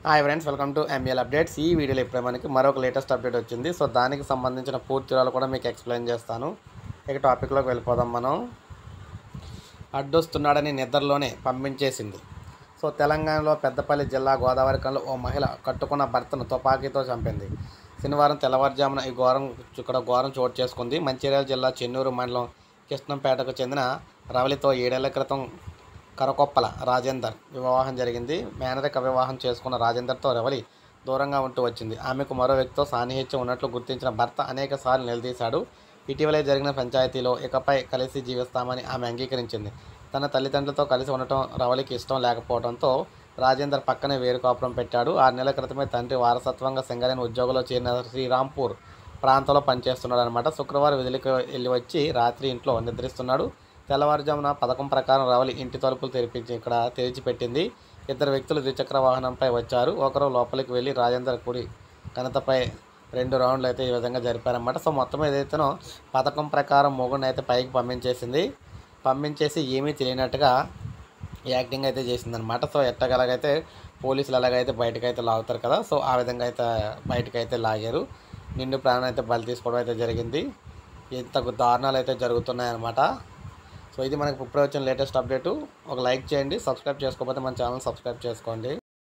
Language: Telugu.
hi friends welcome to ML updates ఈ వీడియోలో ఇప్పుడే మనకి మరొక లేటెస్ట్ అప్డేట్ వచ్చింది సో దానికి సంబంధించిన పూర్తి వివరాలు కూడా మీకు ఎక్స్ప్లెయిన్ చేస్తాను ఇక టాపిక్లోకి వెళ్ళిపోదాం మనం అడ్డొస్తున్నాడని నిద్రలోనే పంపించేసింది సో తెలంగాణలో పెద్దపల్లి జిల్లా గోదావరికంలో ఓ మహిళ కట్టుకున్న భర్తను తుపాకీతో చంపింది శనివారం తెల్లవారుజామున ఈ ఘోరం ఇక్కడ ఘోరం చోటు చేసుకుంది మంచిర్యాల జిల్లా చెన్నూరు మండలం కృష్ణంపేటకు చెందిన రవలితో ఏడేళ్ల క్రితం కరకొప్పల రాజేందర్ వివాహం జరిగింది మేనరిక వివాహం చేసుకున్న రాజేందర్తో రవలి దూరంగా ఉంటూ వచ్చింది ఆమెకు మరో వ్యక్తితో సాన్నిహిత్యం ఉన్నట్లు గుర్తించిన భర్త అనేక సార్లు నిలదీశాడు ఇటీవలే జరిగిన పంచాయతీలో ఇకపై కలిసి జీవిస్తామని ఆమె అంగీకరించింది తన తల్లిదండ్రులతో కలిసి ఉండటం రవలికి ఇష్టం లేకపోవడంతో రాజేందర్ పక్కనే వేరు కాపురం పెట్టాడు ఆరు నెలల క్రితమే తండ్రి వారసత్వంగా సింగరేణి ఉద్యోగంలో చేరిన శ్రీరాంపూర్ ప్రాంతంలో పనిచేస్తున్నాడు అనమాట శుక్రవారం విధులకు వెళ్ళి వచ్చి రాత్రి ఇంట్లో నిద్రిస్తున్నాడు తెల్లవారుజామున పథకం ప్రకారం రవలి ఇంటి తలుపులు తెరిపించి ఇక్కడ తెరిచిపెట్టింది ఇద్దరు వ్యక్తులు ద్విచక్ర వాహనంపై వచ్చారు ఒకరు లోపలికి వెళ్ళి రాజేందర్ కుడి కనతపై రెండు రౌండ్లు అయితే ఈ విధంగా జరిపారన్నమాట సో మొత్తం ఏదైతేనో పథకం ప్రకారం మొగుడిని అయితే పైకి పంపించేసింది పంపించేసి ఏమీ తెలియనట్టుగా యాక్టింగ్ అయితే చేసిందనమాట సో ఎట్టగలగైతే పోలీసులు ఎలాగైతే బయటకు అయితే లాగుతారు కదా సో ఆ విధంగా అయితే బయటకు అయితే లాగారు నిండు ప్రాణం అయితే బలి తీసుకోవడం అయితే జరిగింది ఇంత దారుణాలు అయితే జరుగుతున్నాయన్నమాట సో ఇది మనకి ఇప్పుడే వచ్చిన లేటెస్ట్ అప్డేటు ఒక లైక్ చేయండి సబ్స్క్రైబ్ చేసుకోకపోతే మన ఛానల్ సబ్స్క్రైబ్ చేసుకోండి